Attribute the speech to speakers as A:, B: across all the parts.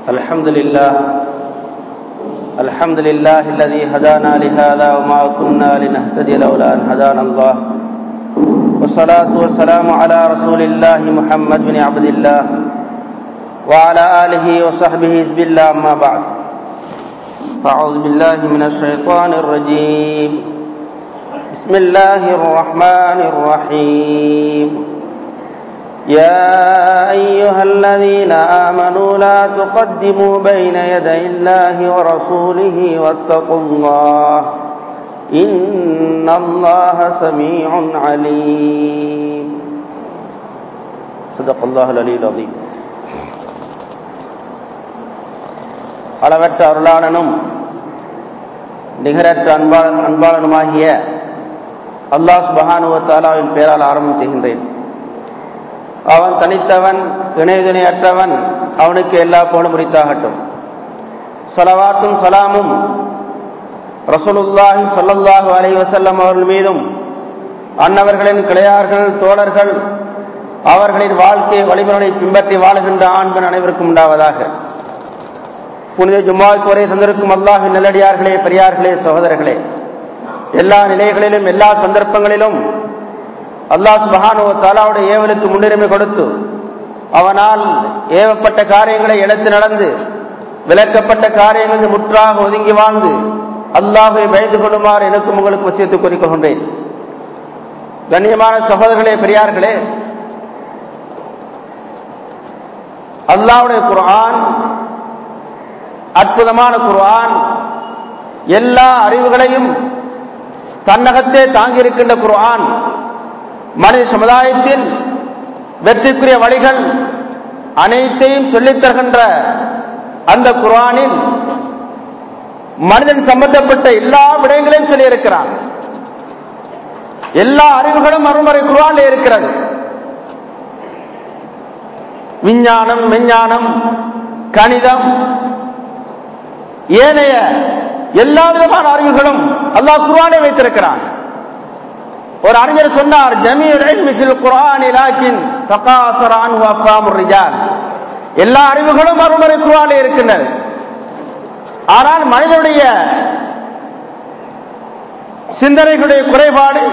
A: الحمد لله الحمد لله الذي هدانا لهذا وما كنا لنهتدي لولا أن هدانا الله والصلاة والسلام على رسول الله محمد بن عبد الله وعلى آله وصحبه حزب الله أما بعد أعوذ بالله من الشيطان الرجيم بسم الله الرحمن الرحيم يا أيها الذين آمنوا لا تقدموا بين يدي الله ورسوله واتقوا الله إن الله سميع عليم صدق الله العلي العظيم அளவற்ற அருளாளனும் நிகரற்ற அன்பாளன் அன்பாளனுமாகிய அல்லாஹ் சுபஹானுவ தாலாவின் பெயரால் ஆரம்பம் செய்கின்றேன் அவன் தனித்தவன் இணைதுணையற்றவன் அவனுக்கு எல்லா புகழும் உரித்தாகட்டும் சலவாத்தும் சலாமும் ரசூலுல்லாஹி சொல்லல்லாஹு அலை வசல்லம் அவர்கள் மீதும் அன்னவர்களின் கிளையார்கள் தோழர்கள் அவர்களின் வாழ்க்கை வழிமுறை பின்பற்றி வாழுகின்ற ஆண்பன் அனைவருக்கும் உண்டாவதாக புனித ஜும்மாவுக்கு ஒரே சந்திருக்கும் அல்லாஹின் நல்லடியார்களே பெரியார்களே சகோதரர்களே எல்லா நிலைகளிலும் எல்லா சந்தர்ப்பங்களிலும் அல்லாஹ் சுபஹானோ தாலாவுடைய ஏவலுக்கு முன்னுரிமை கொடுத்து அவனால் ஏவப்பட்ட காரியங்களை எடுத்து நடந்து விளக்கப்பட்ட காரியங்கள் முற்றாக ஒதுங்கி வாழ்ந்து அல்லாஹை பயந்து கொள்ளுமாறு எனக்கும் உங்களுக்கு வசியத்தை கூறிக்கொள்கின்றேன் கண்ணியமான சகோதரர்களே பெரியார்களே அல்லாவுடைய குரான் அற்புதமான குர்ஆன் எல்லா அறிவுகளையும் தன்னகத்தே தாங்கியிருக்கின்ற குர்ஆன் மனித சமுதாயத்தில் வெற்றிக்குரிய வழிகள் அனைத்தையும் சொல்லித் தருகின்ற அந்த குர்ஆனில் மனிதன் சம்பந்தப்பட்ட எல்லா விடயங்களையும் சொல்லியிருக்கிறான் எல்லா அறிவுகளும் மறுமுறை குர்ஆனில் இருக்கிறது விஞ்ஞானம் விஞ்ஞானம் கணிதம் ஏனைய எல்லா விதமான அறிவுகளும் அல்லாஹ் குர்ஆனை வைத்திருக்கிறான் ஒரு அறிஞர் சொன்னார் ஜமீல் இல்மில் குர்ஆன் லாக்கின் தகாசர அன்ஹு அஃபாமுர் ரிஜால் எல்லா அறிவுகளும் மறுமுறை குர்ஆனில் இருக்கின்றன ஆனால் மனிதனுடைய சிந்தனைகளுடைய குறைபாடு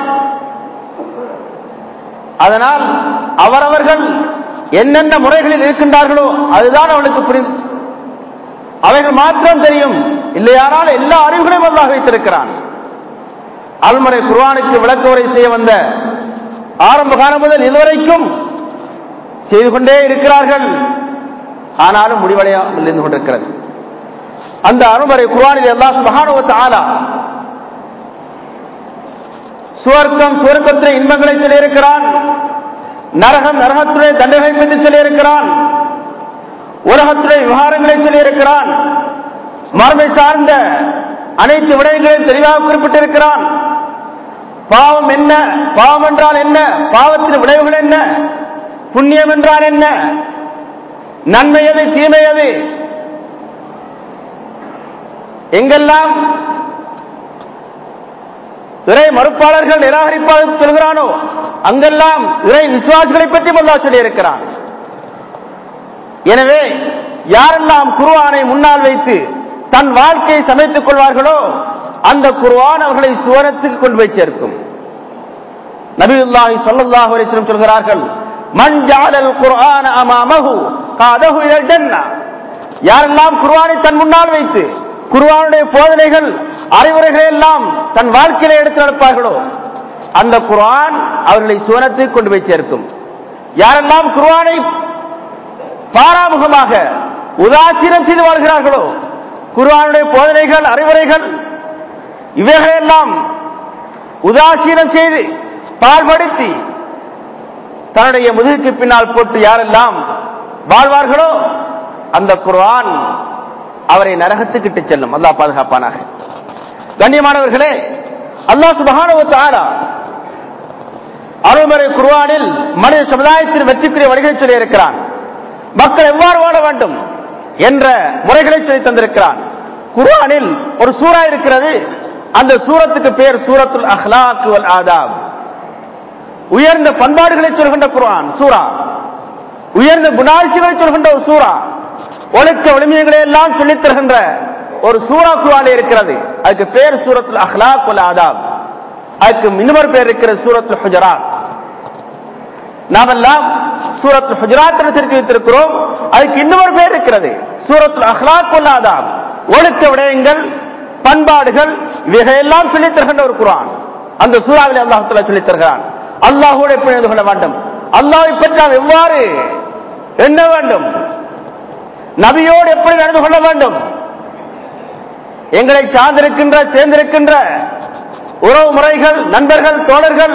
A: அதனால் அவரவர்கள் என்னென்ன முறைகளில் இருக்கின்றார்களோ அதுதான் அவனுக்கு புரிந்து அவைகள் மாத்திரம் தெரியும் இல்லையானால் எல்லா அறிவுகளையும் அல்லாஹ் வைத்திருக்கிறான் அல்முறை குர்வானுக்கு விளக்க உரை செய்ய வந்த ஆரம்ப காலம் முதல் இதுவரைக்கும் செய்து கொண்டே இருக்கிறார்கள் ஆனாலும் முடிவடையாமல் இருந்து கொண்டிருக்கிறது அந்த அருமறை குர்வானில் எல்லா மகானுவத்த ஆலா சுவர்க்கம் சுவர்க்கத்திலே இன்பங்களை சொல்லியிருக்கிறான் நரகம் நரகத்துடைய தண்டனை பற்றி சொல்லியிருக்கிறான் உலகத்துடைய விவகாரங்களை சொல்லியிருக்கிறான் மறுமை சார்ந்த அனைத்து விடயங்களையும் தெளிவாக குறிப்பிட்டிருக்கிறான் பாவம் என்ன பாவம் என்றால் என்ன பாவத்தின் விளைவுகள் என்ன புண்ணியம் என்றால் என்ன நன்மை எது தீமை எது எங்கெல்லாம் இறை மறுப்பாளர்கள் நிராகரிப்பாளர் சொல்கிறானோ அங்கெல்லாம் இறை விசுவாசிகளை பற்றி மல்லா சொல்லியிருக்கிறான் எனவே யாரெல்லாம் குருவானை முன்னால் வைத்து தன் வாழ்க்கையை சமைத்துக் கொள்வார்களோ அந்த குருவான் அவர்களை சுவனத்துக்கு கொண்டு போய் சேர்க்கும் நபியுல்லாஹி ஸல்லல்லாஹு அலைஹி வஸல்லம் சொல்கிறார்கள் மன் ஜஅலல் குர்ஆன அமாமஹு காதஹு இலல் ஜன்னah யாரெல்லாம் குர்ஆனை தன் முன்னால் வைத்து குர்ஆனுடைய போதனைகள் அறிவுரைகளை எல்லாம் தன் வாழ்க்கையில எடுத்து நடப்பார்களோ அந்த குர்ஆன் அவர்களை சுவனத்துக்கு கொண்டு போய் சேர்க்கும் யாரெல்லாம் குர்ஆனை பாராமுகமாக உதாசீனம் செய்து வாழ்கிறார்களோ குருவானுடைய போதனைகள் அறிவுரைகள் இவைகளெல்லாம் உதாசீனம் செய்து பால்படுத்தி தன்னுடைய முதுகுக்கு பின்னால் போட்டு யாரெல்லாம் வாழ்வார்களோ அந்த குர்ஆன் அவரை நரகத்துக்கிட்டு செல்லும் அல்லாஹ் பாதுகாப்பானாக கண்ணியமானவர்களே அல்லாஹ் சுபஹானவத்து ஆரா அருள்மறை குர்ஆனில் மனித சமுதாயத்தின் வெற்றிக்குரிய வழிகளை சொல்லி இருக்கிறான் மக்கள் எவ்வாறு வாழ வேண்டும் என்ற முறைகளை சொல்லி தந்திருக்கிறான் குர்ஆனில் ஒரு சூறா இருக்கிறது அந்த சூரத்துக்கு பேர் சூரத்துல் அஹ்லாக் வல் ஆதாப் உயர்ந்த பண்பாடுகளை சொல்கின்ற குர்ஆன் சூரா உயர்ந்த குணாட்சிகளை சொல்கின்ற ஒரு சூரா ஒழுக்க விளிமியங்களை எல்லாம் சொல்லித் தருகின்ற ஒரு சூரா குரான் இருக்கிறது அதுக்கு பேர் சூரத்துல் அஹ்லாக் வல் ஆதாப் அதுக்கு இன்னொரு பேர் இருக்கிறது சூரத்துல் ஹுஜராத் நாமெல்லாம் சூரத்துல் ஹுஜராத் தெரிவித்து வைத்திருக்கிறோம் அதுக்கு இன்னொரு பேர் இருக்கிறது சூரத்துல் அஹ்லாக் வல் ஆதாப் ஒழுக்க விடயங்கள் பண்பாடுகள் இவைகளெல்லாம் சொல்லித் தருகின்ற ஒரு குரான் அந்த சூறாவில் அல்லாஹ் சொல்லித் தருகிறான் அல்லாஹோடு எப்படி நடந்து கொள்ள வேண்டும் அல்லாஹை பற்றி நாம் எவ்வாறு எண்ண வேண்டும் நபியோடு எப்படி நடந்து கொள்ள வேண்டும் எங்களை சார்ந்திருக்கின்ற சேர்ந்திருக்கின்ற உறவு முறைகள் நண்பர்கள் தோழர்கள்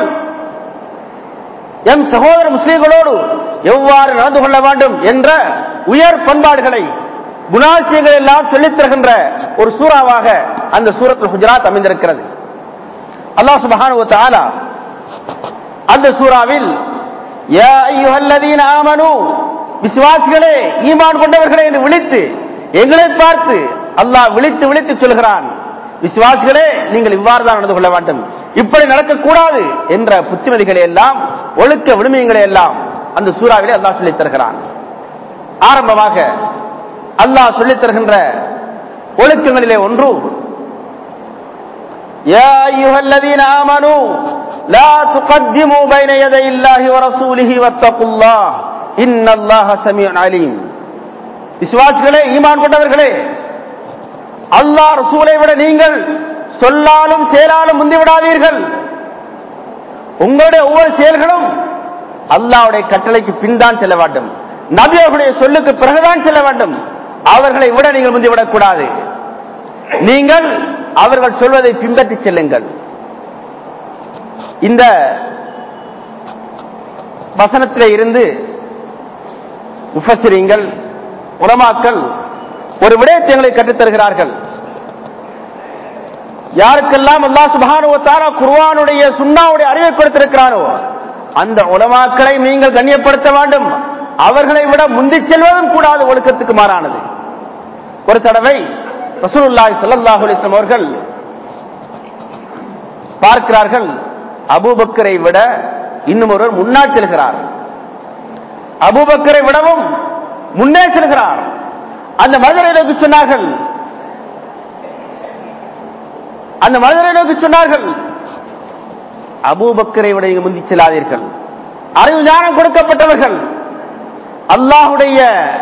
A: எம் சகோதர முஸ்லீம்களோடு எவ்வாறு நடந்து கொள்ள வேண்டும் என்ற உயர் பண்பாடுகளை குணாசியங்கள் எல்லாம் சொல்லித் தருகின்ற ஒரு சூறாவாக அந்த சூரத்தில் குஜராத் அமைந்திருக்கிறது அல்லாஹ் சுபஹானு தஆலா அந்த சூறாவில் யா அய்யுஹல்லதீன ஆமனு விசுவாசிகளே ஈமான் கொண்டவர்களே என்று விழித்து எங்களை பார்த்து அல்லாஹ் விழித்து விழித்து சொல்கிறான் விசுவாசிகளே நீங்கள் இவ்வாறு தான் நடந்து கொள்ள வேண்டும் இப்படி நடக்கக்கூடாது என்ற புத்திமதிகளை எல்லாம் ஒழுக்க விடுமியங்களை எல்லாம் அந்த சூறாவிலே அல்லாஹ் சொல்லித் தருகிறான் ஆரம்பமாக அல்லாஹ் சொல்லித் தருகின்ற ஒழுக்கங்களிலே ஒன்று يا أيها الذين آمنوا لا تقدموا بين يدي الله ورسوله واتقوا الله إن الله سميع عليم விசுவாசிகளே ஈமான் கொண்டவர்களே அல்லாஹ் ரசூலை விட நீங்கள் சொல்லாலும் செயலாலும் முந்தி விடாதீர்கள் உங்களுடைய ஒவ்வொரு செயல்களும் அல்லாஹ்வுடைய கட்டளைக்கு பின்தான் செல்ல வேண்டும் நபி அவர்களுடைய சொல்லுக்கு பிறகுதான் செல்ல வேண்டும் அவர்களை விட நீங்கள் முந்திவிடக் கூடாது நீங்கள் அவர்கள் சொல்வதை பின்பற்றி செல்லுங்கள் இந்த வசனத்திலே இருந்து முஃபசிரிங்கள் உலமாக்கள் ஒரு விடயத்தை எங்களை கற்றுத்தருகிறார்கள் யாருக்கெல்லாம் அல்லாஹ் சுபஹானுவ தஆலா குர்ஆனுடைய சுன்னாவுடைய அறிவை கொடுத்திருக்கிறானோ அந்த உலமாக்களை நீங்கள் கண்ணியப்படுத்த வேண்டும் அவர்களை விட முந்தி செல்வதும் கூடாது ஒழுக்கத்துக்கு மாறானது ஒரு தடவை ரசூலுல்லாஹி ஸல்லல்லாஹு அலைஹி வஸல்லம் அவர்கள் பார்க்கிறார்கள் அபூபக்கரை விட இன்னும் ஒருவர் முன்னாள் செல்கிறார் அபூபக்கரை விடவும் முன்னே செல்கிறார் அந்த மனிதரை நோக்கி சொன்னார்கள் அந்த மனிதரை நோக்கி சொன்னார்கள் அபூபக்கரை விட இங்கு முந்தி செல்லாதீர்கள் அறிவு ஞானம் கொடுக்கப்பட்டவர்கள் அல்லாஹுடைய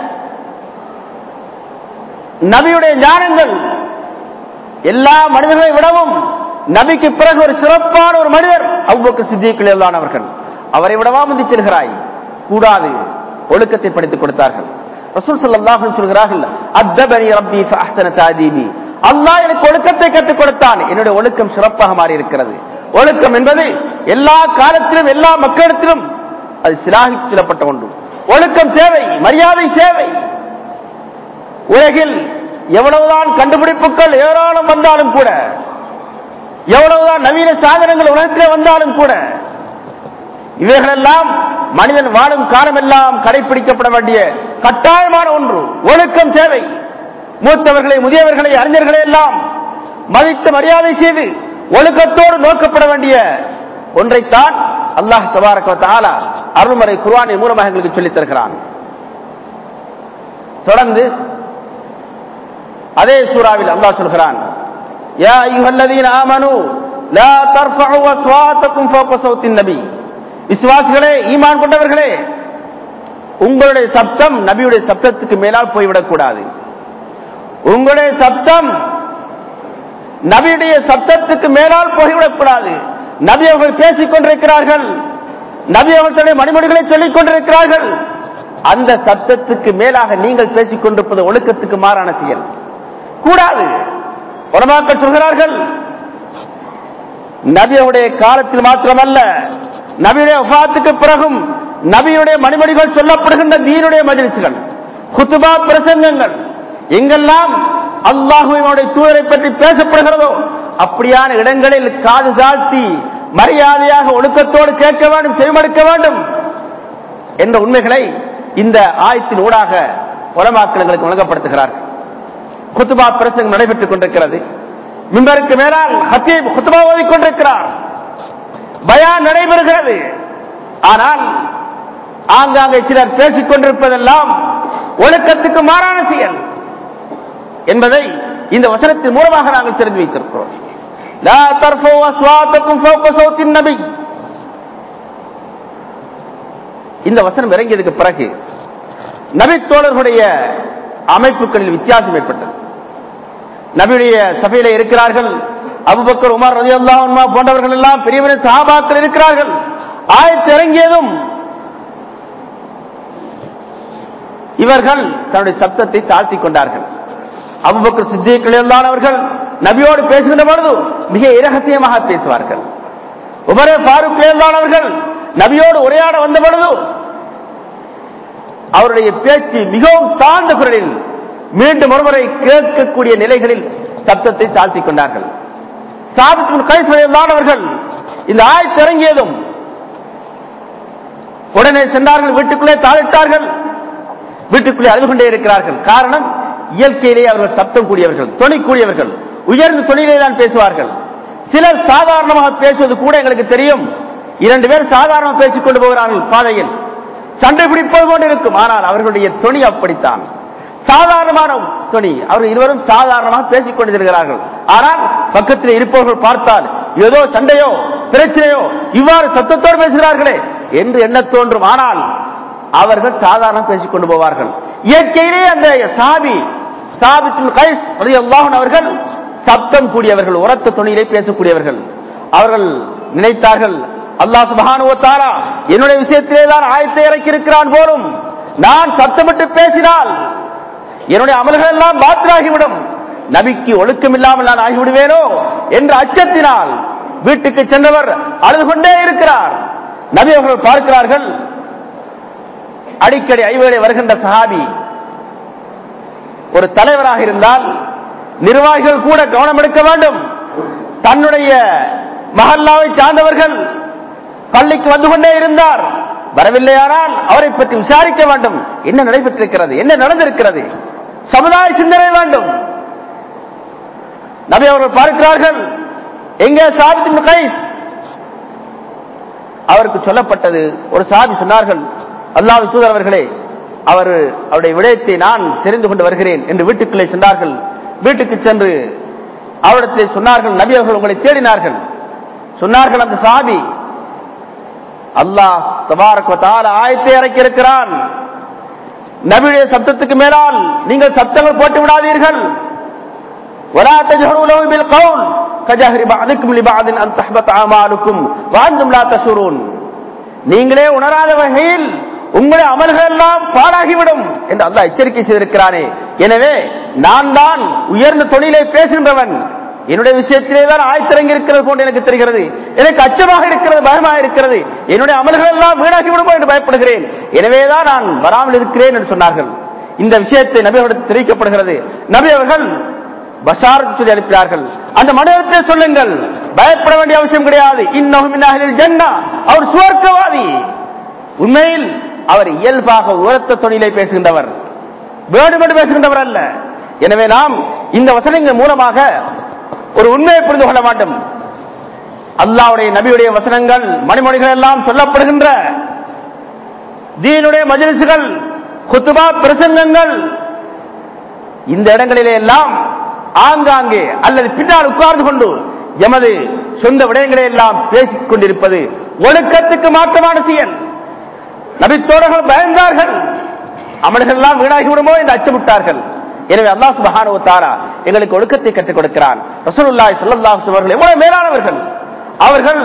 A: நபியுடைய ஞானங்கள் எல்லா மனிதர்களை விடவும் நபிக்கு பிறகு ஒரு சிறப்பான ஒரு மனிதர் அவ்வக்கு சித்திகள் அவர்கள் அவரை விடவா முந்தி செல்கிறாய் கூடாது ஒழுக்கத்தை படித்துக் கொடுத்தார்கள் ரசூல் ஸல்லல்லாஹு அலைஹி சொல்கிறார்கள் அத்தபனி ரப்பி ஃபஅஹ்ஸன தஅதீபி அல்லாஹ் எனக்கு ஒழுக்கத்தை கற்றுக் கொடுத்தான் என்னுடைய ஒழுக்கம் சிறப்பாக மாறி இருக்கிறது ஒழுக்கம் என்பது எல்லா காலத்திலும் எல்லா மக்களிடத்திலும் அது சிலாகிக் சொல்லப்பட்ட ஒன்று ஒழுக்கம் தேவை மரியாதை தேவை உலகில் எவ்வளவுதான் கண்டுபிடிப்புகள் ஏராளம் வந்தாலும் கூட எவ்வளவுதான் நவீன சாதனங்கள் உலகத்திலே வந்தாலும் கூட இவைகளெல்லாம் மனிதன் வாழும் காலமெல்லாம் கடைபிடிக்கப்பட வேண்டிய கட்டாயமான ஒன்று ஒழுக்கம் தேவை மூத்தவர்களை முதியவர்களை அறிஞர்களை எல்லாம் மதித்து மரியாதை செய்து ஒழுக்கத்தோடு நோக்கப்பட வேண்டிய ஒன்றைத்தான் அல்லாஹ் தபாரக தாலா அருள்மறை குர்ஆனின் மூலமாக எங்களுக்கு சொல்லித் தருகிறான் தொடர்ந்து அதே சூறாவில் அல்லாஹ் சொல்கிறான் யா அய்யுஹல்லதீன ஆமனு லா தர்ஃபஉ அஸ்வாத்தக்கும் ஃபௌக ஸௌத்தின் நபி விசுவாசிகளே ஈமான் கொண்டவர்களே உங்களுடைய சப்தம் நபியுடைய சப்தத்துக்கு மேலால் போய்விடக் கூடாது உங்களுடைய சப்தம் நபியுடைய சப்தத்துக்கு மேலால் போய்விடக் கூடாது நபி அவர்கள் பேசிக் கொண்டிருக்கிறார்கள் நபி அவர்கள் தன்னுடைய மணிமொழிகளை சொல்லிக் கொண்டிருக்கிறார்கள் அந்த சப்தத்துக்கு மேலாக நீங்கள் பேசிக் கொண்டிருப்பது ஒழுக்கத்துக்கு மாறான செயல் கூடாது உலமாக்கள் சொல்கிறார்கள் நபியுடைய காலத்தில் மாத்திரமல்ல நபியுடைய வஃபாத்துக்கு பிறகும் நபியுடைய மணிமொழிகள் சொல்லப்படுகின்ற தீனுடைய மஜிலிசுகள் குத்துபா பிரசங்கங்கள் எங்கெல்லாம் அல்லாஹுவினுடைய தூதரை பற்றி பேசப்படுகிறதோ அப்படியான இடங்களில் காது தாழ்த்தி மரியாதையாக ஒழுக்கத்தோடு கேட்க வேண்டும் செவிமடுக்க வேண்டும் என்ற உண்மைகளை இந்த ஆயத்தின் ஊடாக உலமாக்கள் எங்களுக்கு வழங்கப்படுத்துகிறார்கள் குத்துபா பிரசங்கம் நடைபெற்றுக் கொண்டிருக்கிறது மிம்பருக்கு மேலால் ஹத்தீப் குத்துபா ஓதிக் கொண்டிருக்கிறார் பயான் நடைபெறுகிறது ஆனால் ஆங்காங்கே சிலர் பேசிக் கொண்டிருப்பதெல்லாம் ஒழுக்கத்துக்கு மாறான செயல் என்பதை இந்த வசனத்தின் மூலமாக நாங்கள் தெரிந்து வைத்திருக்கிறோம் லா தர்ஃபு அஸ்வாத்தக்கும் ஃபௌக சௌத்தின் நபி இந்த வசனம் இறங்கியதுக்கு பிறகு நபி தோழர்களுடைய அமைப்புகளில் வித்தியாசம் ஏற்பட்டது நபியுடைய சபையில இருக்கிறார்கள் அபுபக்கர் உமர் ரதி அல்லாஹ் போன்றவர்கள் எல்லாம் பெரிய பெரிய சஹாபாக்கள் இருக்கிறார்கள் ஆயத்து இறங்கியதும் இவர்கள் தன்னுடைய சப்தத்தை தாழ்த்திக் கொண்டார்கள் அபுபக்கர் சித்திகள் அவர்கள் நபியோடு பேசுகின்ற பொழுது மிக இரகசியமாக பேசுவார்கள் உமரே ஃபாரூக் அவர்கள் நபியோடு உரையாட வந்த பொழுது அவருடைய பேச்சு மிகவும் தாழ்ந்த குரலில் மீண்டும் ஒருமுறை கேட்கக்கூடிய நிலைகளில் சப்தத்தை தாழ்த்திக் கொண்டார்கள் சாபித்தின் கைசலையில்லாதவர்கள் இந்த ஆயத்து இறங்கியதும் உடனே சென்றார்கள் வீட்டுக்குள்ளே தாளிட்டார்கள் வீட்டுக்குள்ளே அழுது கொண்டே இருக்கிறார்கள் காரணம் இயற்கையிலே அவர்கள் சப்தம் கூடியவர்கள் தொனி கூடியவர்கள் உயர்ந்த தொழிலே தான் பேசுவார்கள் சிலர் சாதாரணமாக பேசுவது கூட எங்களுக்கு தெரியும் இரண்டு பேர் சாதாரணமாக பேசிக் கொண்டு போகிறார்கள் பாதையில் சண்டை பிடிப்பது போன்று இருக்கும் ஆனால் அவர்களுடைய தொனி அப்படித்தான் சாதாரணமான தொனி அவர்கள் இருவரும் சாதாரணமாக பேசிக் கொண்டிருக்கிறார்கள் ஆனால் பக்கத்தில் இருப்பவர்கள் பார்த்தால் ஏதோ சண்டையோ பிரச்சனையோ இவ்வாறு சத்தத்தோடு பேசுகிறார்களே என்று எண்ண தோன்றும் ஆனால் அவர்கள் சாதாரண பேசிக் கொண்டு போவார்கள் இயற்கையிலே அந்த சாபி சாபித்துல் கைஸ் ரலியல்லாஹு அவர்கள் சப்தம் கூடியவர்கள் உரத்த துணியிலே பேசக்கூடியவர்கள் அவர்கள் நினைத்தார்கள் அல்லாஹ் சுபஹானு வ தஆலா என்னுடைய விஷயத்திலே தான் ஆயத்தை இறக்கி இருக்கிறான் போலும் நான் சத்தமிட்டு பேசினால் என்னுடைய அமல்கள் எல்லாம் பாத்திராகிவிடும் நபிக்கு ஒழுக்கம் இல்லாமல் நான் ஆகிவிடுவேனோ என்ற அச்சத்தினால் வீட்டுக்கு சென்றவர் அழுது கொண்டே இருக்கிறார் நபி அவர்கள் பார்க்கிறார்கள் அடிக்கடி ஐவேளை வருகின்ற சஹாபி ஒரு தலைவராக இருந்தால் நிர்வாகிகள் கூட கவனம் எடுக்க வேண்டும் தன்னுடைய மஹல்லாவை சார்ந்தவர்கள் பள்ளிக்கு வந்து கொண்டே இருந்தார் வரவில்லையானால் அவரை பற்றி விசாரிக்க வேண்டும் என்ன நடைபெற்றிருக்கிறது என்ன நடந்திருக்கிறது சமுதாய சிந்தனை வேண்டும் நபி அவர்கள் பார்க்கிறார்கள் எங்கே சாபித்தின் கைஸ் அவருக்கு சொல்லப்பட்டது ஒரு சாபி சொன்னார்கள் அல்லாஹ் தூதர் அவர்களே அவர் அவருடைய விடயத்தை நான் தெரிந்து கொண்டு வருகிறேன் என்று வீட்டுக்குள்ளே சென்றார்கள் வீட்டுக்கு சென்று அவரிடத்தில் சொன்னார்கள் நபி அவர்கள் உங்களை தேடினார்கள் சொன்னார்கள் அந்த சாபி அல்லாஹ் தபாரக் தால ஆயத்தை இறக்கி இருக்கிறான் நபியுடைய சப்தத்துக்கு மேலால் நீங்கள் சப்தங்கள் போட்டு விடாதீர்கள் ولا تجهروا له بالقول كجهر بعضكم لبعض ان تحبط اعمالكم وانتم لا تشعرون நீங்களே உணராத வகையில் உங்களுடைய அமல்கள் எல்லாம் பாழாகிவிடும் என்று அல்லாஹ் எச்சரிக்கை செய்திருக்கிறானே எனவே நான் தான் உயர்ந்த தொழிலை பேசுகின்றவன் என்னுடைய விஷயத்திலே தான் ஆய்த்திறங்கி இருக்கிறது போன்று எனக்கு தெரிகிறது எனக்கு அச்சமாக இருக்கிறது பயமாக இருக்கிறது என்னுடைய அமல்கள் எல்லாம் வீணாகி விடுமோ என்று பயப்படுகிறேன் எனவேதான் நான் வராமல் இருக்கிறேன் என்று சொன்னார்கள் இந்த விஷயத்தை நபி அவர்களுக்கு தெரிவிக்கப்படுகிறது நபி அவர்கள் பஷாருக்கு சொல்லி அனுப்பினார்கள் அந்த மனிதத்தை சொல்லுங்கள் பயப்பட வேண்டிய அவசியம் கிடையாது இன்னும் ஜன்னா அவர் சுவர்க்கவாதி உண்மையில் அவர் இயல்பாக உரத்த தொழிலை பேசுகின்றவர் வேண்டுமென்று பேசுகின்றவர் அல்ல எனவே நாம் இந்த வசனங்கள் மூலமாக ஒரு உண்மையை புரிந்து கொள்ள மாட்டோம் அல்லாவுடைய நபியுடைய வசனங்கள் மணிமொழிகள் எல்லாம் சொல்லப்படுகின்ற தீனுடைய மஜிலிசுகள் குத்துபா பிரசங்கங்கள் இந்த இடங்களிலே எல்லாம் ஆங்காங்கே அல்லது பின்னால் உட்கார்ந்து கொண்டு எமது சொந்த விடயங்களை எல்லாம் பேசிக் கொண்டிருப்பது ஒழுக்கத்துக்கு மாற்றமான செயல் நபித்தோழர்கள் பயந்தார்கள் அமல்கள் எல்லாம் வீணாகி விடுமோ என்று அச்சமிட்டார்கள் எனவே அல்லாஹ் சுபஹானு தாரா எங்களுக்கு ஒழுக்கத்தை கற்றுக் கொடுக்கிறான் ரசூலுல்லாஹி ஸல்லல்லாஹு அலைஹி அவர்கள் எவ்வளவு மேலானவர்கள் அவர்கள்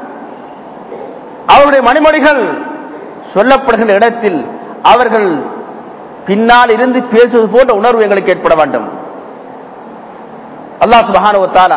A: அவருடைய மணிமொழிகள் சொல்லப்படுகின்ற இடத்தில் அவர்கள் பின்னால் இருந்து பேசுவது போன்ற உணர்வு எங்களுக்கு ஏற்பட வேண்டும் அல்லாஹ் சுபஹானு தாலா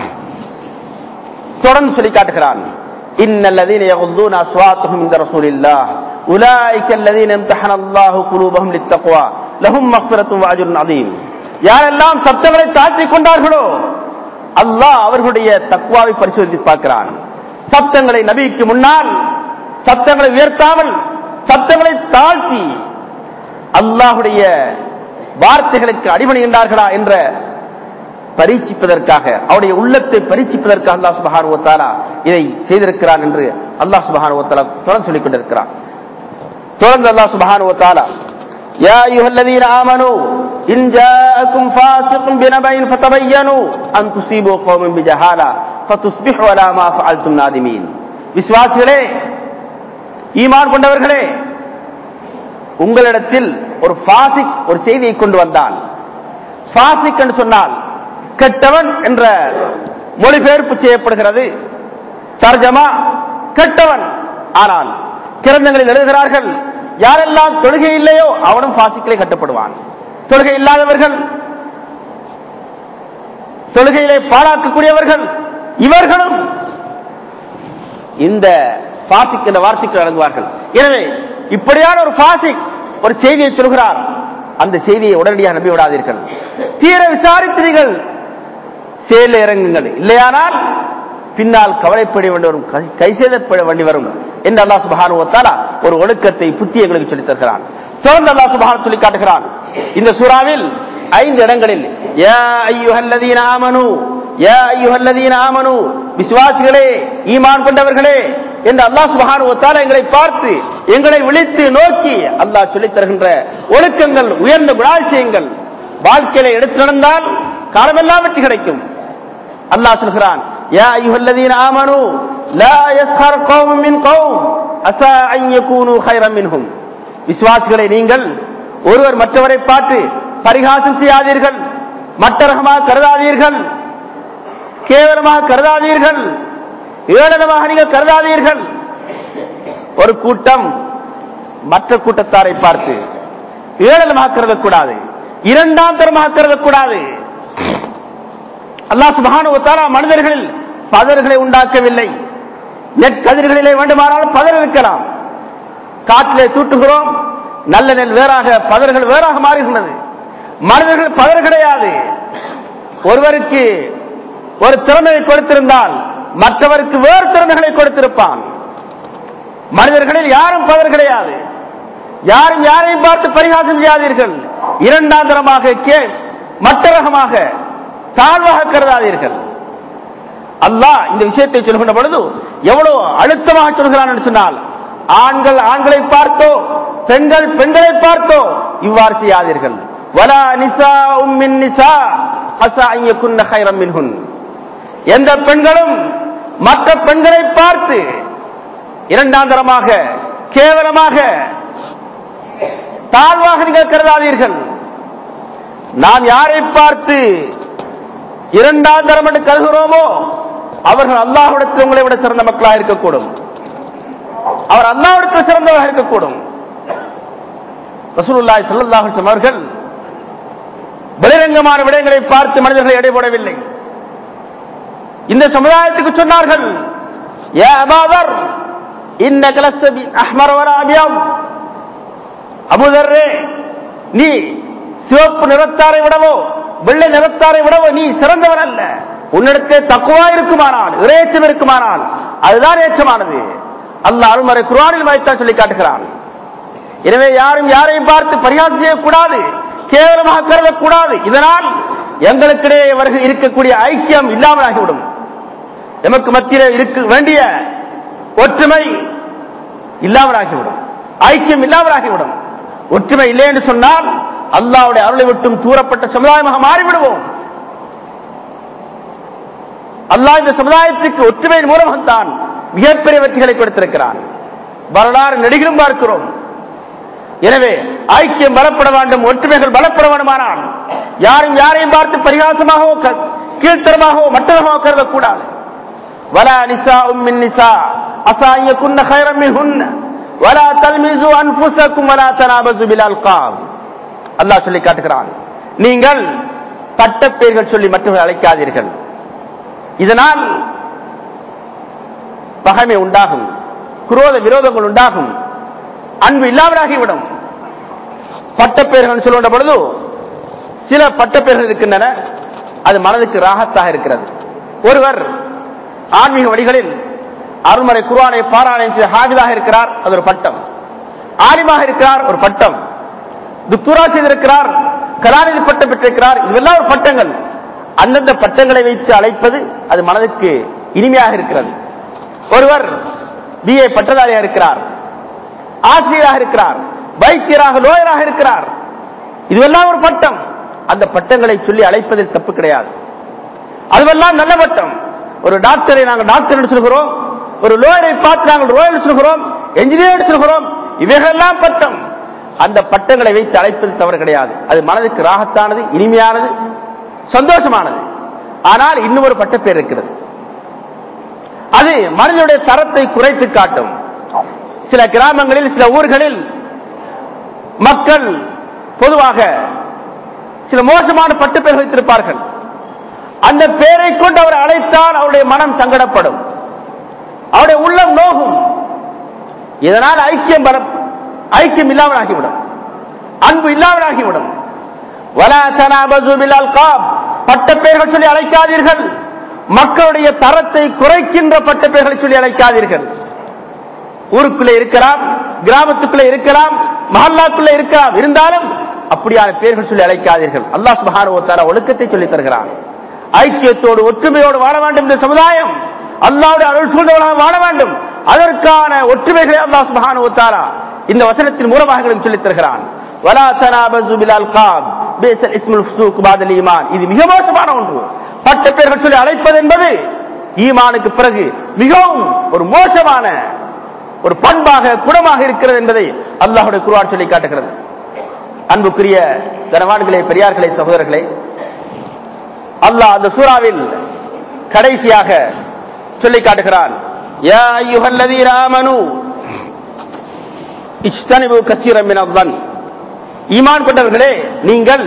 A: தொடர்ந்து சொல்லி காட்டுகிறான் إن الذين يغضون أصواتهم عند رسول الله أولئك الذين امتحن الله قلوبهم للتقوى لهم مغفرة وأجر عظيم யாரெல்லாம் சப்தங்களை தாழ்த்திக் கொண்டார்களோ அல்லாஹ் அவர்களுடைய தக்குவாவை பரிசோதித்து பார்க்கிறான் சப்தங்களை நபிக்கு முன்னால் சப்தங்களை உயர்த்தாமல் சப்தங்களை தாழ்த்தி அல்லாஹுடைய வார்த்தைகளுக்கு அடிபணிகின்றார்களா என்ற பரீட்சிப்பதற்காக அவருடைய உள்ளத்தை பரீட்சிப்பதற்காக அல்லாஹ் சுபஹானுவத்தாலா இதை செய்திருக்கிறான் என்று அல்லாஹ் சுபஹானுவத்தாலா தொடர்ந்து சொல்லிக் கொண்டிருக்கிறான் தொடர்ந்து அல்லாஹ் சுபஹானுவத்தாலா يا أيها الذين آمنوا إن جاءكم فاسق بنبأ فتبينوا أن تصيبوا قوم بجهالة فتصبحوا على ما فعلتم نادمين விசுவாசிகளே ஈமான் கொண்டவர்களே உங்களிடத்தில் ஒரு பாசிக் ஒரு செய்தியை கொண்டு வந்தான் பாசிக் என்று சொன்னால் கெட்டவன் என்ற மொழிபெயர்ப்பு செய்யப்படுகிறது தர்ஜமா கெட்டவன் ஆனால் கிரந்தங்களில் எழுதுகிறார்கள் யாரெல்லாம் தொழுகை இல்லையோ அவனும் பாசிக்கிலே கட்டப்படுவான் தொழுகை இல்லாதவர்கள் தொழுகையிலே பாழாக்கக்கூடியவர்கள் இவர்களும் இந்த பாசிக் என்ற வார்த்தைக்கு அடங்குவார்கள் எனவே இப்படியான ஒரு பாசிக் ஒரு செய்தியை சொல்கிறார் அந்த செய்தியை உடனடியாக நம்பி விடாதீர்கள் தீர விசாரித்தீர்கள் செயலில் இறங்குங்கள் இல்லையானால் பின்னால் கவலைப்பட வேண்டி வரும் கை- கை செய்தப்பட வேண்டி வரும் என்று அல்லாஹ் சுபஹானு வத்தாலா ஒரு ஒழுக்கத்தை புத்தி எங்களுக்கு சொல்லித் தருகிறான் தொடர்ந்து அல்லாஹ் சுபஹான் சொல்லி காட்டுகிறான் இந்த சூறாவில் ஐந்து இடங்களில் யா ஐயுஹல்லதீன ஆமனு யா ஐயுஹல்லதீன ஆமனு விசுவாசிகளே ஈமான் கொண்டவர்களே என்று அல்லாஹ் சுபஹானு வத்தாலா எங்களை பார்த்து எங்களை விழித்து நோக்கி அல்லாஹ் சொல்லித் தருகின்ற ஒழுக்கங்கள் உயர்ந்த குணாதிசயங்கள் வாழ்க்கையில எடுத்து நடந்தால் காலமெல்லாம் வெற்றி கிடைக்கும் அல்லாஹ் சொல்கிறான் யா அய்யுஹல்லதீன ஆமனு லா யஸ்ஹர் கௌம் மின் கௌம் அஸா அன் யகூனு கைரம் மின்ஹும் விசுவாசிகளை நீங்கள் ஒருவர் மற்றவரை பார்த்து பரிகாசம் செய்யாதீர்கள் மட்டரகமாக கருதாதீர்கள் கேவலமாக கருதாதீர்கள் ஏளனமாக நீங்கள் கருதாதீர்கள் ஒரு கூட்டம் மற்ற கூட்டத்தாரை பார்த்து ஏளனமாக கருதக்கூடாது இரண்டாம் தரமாக கருதக்கூடாது அல்லாஹ் சுபஹானு வத்தாலா மனிதர்களில் பதர்களை உண்டாக்கவில்லை நெற்கதிர்களிலே வேண்டுமானாலும் பதர் இருக்கலாம் காற்றிலே தூட்டுகிறோம் நல்ல நெல் வேறாக பதர்கள் வேறாக மாறுகின்றது மனிதர்கள் பதர் கிடையாது ஒருவருக்கு ஒரு திறமையை கொடுத்திருந்தால் மற்றவருக்கு வேறு திறமைகளை கொடுத்திருப்பான் மனிதர்களில் யாரும் பதர் கிடையாது யாரும் யாரையும் பார்த்து பரிகாசம் செய்யாதீர்கள் இரண்டாம் தரமாக கே மட்டரகமாக தாழ்வாக கருதாதீர்கள் அல்லாஹ் இந்த விஷயத்தை சொல்கின்ற பொழுது எவ்வளவு அழுத்தமாக சொல்கிறான் என்று சொன்னால் ஆண்கள் ஆண்களை பார்த்தோ பெண்கள் பெண்களை பார்த்தோ இவ்வாறு செய்யாதீர்கள் வலா நிசா உம்மின் நிசா அசா ஐயக்குன்ன கைரம் மின்ஹுன் எந்த பெண்களும் மற்ற பெண்களை பார்த்து இரண்டாம் தரமாக கேவலமாக தாழ்வாக நீங்கள் கருதாதீர்கள் நாம் யாரை பார்த்து இரண்டாம் தரம் என்று கருதுகிறோமோ அவர்கள் அல்லாஹ்விடத்தில் உங்களை விட சிறந்த மக்களாக இருக்கக்கூடும் அவர் அல்லாஹ்விடத்தில் சிறந்தவராக இருக்கக்கூடும் ரசூலுல்லாஹி ஸல்லல்லாஹு அலைஹி வஸல்லம் அவர்கள் வெளிரங்கமான விடயங்களை பார்த்து மனிதர்களை எடை போடவில்லை இந்த சமுதாயத்துக்கு சொன்னார்கள் யா அபாதர் இன்னக லஸ்த பி அஹ்மர் வலா அபியம் அபூதர்ரே நீ சிவப்பு நிறத்தாரை விடவோ வெள்ளை நிறத்தாரை விடவோ நீ சிறந்தவன் அல்ல உன்னிடத்தே தக்குவா இருக்குமானால் இறையச்சம் இருக்குமானால் அதுதான் ஏற்றமானது அல்லாஹ் அருள்மறை குர்ஆனில் வைத்தான் சொல்லி காட்டுகிறான் எனவே யாரும் யாரையும் பார்த்து பரிகாசம் செய்யக்கூடாது கேவலமாக கருதக்கூடாது இதனால் எங்களுக்கிடையே அவர்கள் இருக்கக்கூடிய ஐக்கியம் இல்லாமலாகிவிடும் எமக்கு மத்தியிலே இருக்க வேண்டிய ஒற்றுமை இல்லாமலாகிவிடும் ஐக்கியம் இல்லாமலாகிவிடும் ஒற்றுமை இல்லை என்று சொன்னால் அல்லாவுடைய அருளை விட்டும் தூரப்பட்ட சமுதாயமாக மாறிவிடுவோம் அல்லாஹ் இந்த சமுதாயத்துக்கு ஒற்றுமையின் மூலமாகத்தான் மிகப்பெரிய வெற்றிகளை கொடுத்திருக்கிறான் வரலாறு நடிகரும் பார்க்கிறோம் எனவே ஐக்கியம் பலப்பட வேண்டும் ஒற்றுமைகள் பலப்பட வேண்டுமானால் யாரும் யாரையும் பார்த்து பரிகாசமாகவோ க- கீழ்த்தரமாகவோ மட்டமாகவோ கருதக்கூடாது ولا نساء من نساء عسى أن يكن خيرا منهن ولا تلمزوا أنفسكم ولا تنابزوا بالألقاب அல்லாஹ் சொல்லி காட்டுகிறான் நீங்கள் பட்டப்பெயர்கள் சொல்லி மற்றவர்கள் அழைக்காதீர்கள் இதனால் பகைமை உண்டாகும் குரோத விரோதங்கள் உண்டாகும் அன்பு இல்லாமலாகிவிடும் பட்டப்பெயர்கள் சொல்லுகின்ற பொழுது சில பட்டப்பெயர்கள் இருக்கின்றன அது மனதுக்கு ராகத்தாக இருக்கிறது ஒருவர் ஆன்மீக வழிகளில் அருள்மறை குர்ஆனை பாராயணம் செய்த ஹாஜிதாக இருக்கிறார் அது ஒரு பட்டம் ஆலிமாக இருக்கிறார் ஒரு பட்டம் துக்துரா செய்திருக்கிறார் கலாநிதி பட்டம் பெற்றிருக்கிறார் இதெல்லாம் ஒரு பட்டங்கள் அந்தந்த பட்டங்களை வைத்து அழைப்பது அது மனதுக்கு இனிமையாக இருக்கிறது ஒருவர் பிஏ பட்டதாரியாக இருக்கிறார் ஆசிரியராக இருக்கிறார் வைத்தியராக லோயராக இருக்கிறார் இதுவெல்லாம் ஒரு பட்டம் அந்த பட்டங்களை சொல்லி அழைப்பதில் தப்பு கிடையாது அதுவெல்லாம் நல்ல பட்டம் ஒரு டாக்டரை நாங்கள் டாக்டர் என்று சொல்கிறோம் ஒரு லோயரை பார்த்து நாங்கள் ரோயல் சொல்கிறோம் என்ஜினியர் சொல்கிறோம் இவைகளெல்லாம் பட்டம் அந்த பட்டங்களை வைத்து அழைப்பது தவறு கிடையாது அது மனதுக்கு ராகத்தானது இனிமையானது சந்தோஷமானது ஆனால் இன்னும் ஒரு பட்டப்பேர் இருக்கிறது அது மனிதனுடைய தரத்தை குறைத்து காட்டும் சில கிராமங்களில் சில ஊர்களில் மக்கள் பொதுவாக சில மோசமான பட்டுப்பேர் வைத்திருப்பார்கள் அந்த பெயரை கொண்டு அவர் அழைத்தால் அவருடைய மனம் சங்கடப்படும் அவருடைய உள்ளம் நோகும் இதனால் ஐக்கியம் வர ஐக்கியம் இல்லாமல் ஆகிவிடும் அன்பு இல்லாமல் ஆகிவிடும் வலா தனாபசு பில் அல்காப் பட்ட பெயர்கள் சொல்லி அழைக்காதீர்கள் மக்களுடைய தரத்தை குறைக்கின்ற பட்ட பெயர்களை சொல்லி அழைக்காதீர்கள் ஊருக்குள்ளே இருக்கலாம் கிராமத்துக்குள்ளே இருக்கலாம் மஹல்லாக்குள்ளே இருக்கலாம் இருந்தாலும் அப்படியான பெயர்கள் சொல்லி அழைக்காதீர்கள் அல்லாஹ் சுபஹானுவத்தார ஒழுக்கத்தை சொல்லி தருகிறான் ஐக்கியத்தோடு ஒற்றுமையோடு வாழ வேண்டும் இந்த சமுதாயம் அல்லாவுடைய அருள் சூழ்ந்தவர்களாக வாழ வேண்டும் அதற்கான ஒற்றுமைகளை அல்லாஹ் சுபஹானுவத்தாரா இந்த வசனத்தின் மூலமாக எங்களுக்கு சொல்லித் தருகிறான் வலா தனாபசு பில் அல்காப் பேசல் இஸ்முல் ஃபுசூக் பாதல் ஈமான் இது மிக மோசமான ஒன்று பட்ட பெயர்கள் சொல்லி அழைப்பது என்பது ஈமானுக்கு பிறகு மிகவும் ஒரு மோசமான ஒரு பண்பாக குணமாக இருக்கிறது என்பதை அல்லாஹுடைய குருவான் சொல்லி காட்டுகிறது அன்புக்குரிய கனவான்களே பெரியார்களே சகோதரர்களே அல்லாஹ் அந்த சூறாவில் கடைசியாக சொல்லி காட்டுகிறான் யா அய்யுஹல்லதீன ஆமனு இஜ்தனிபு கஸீரம் மினல் ظن ஈமான் கொண்டவர்களே நீங்கள்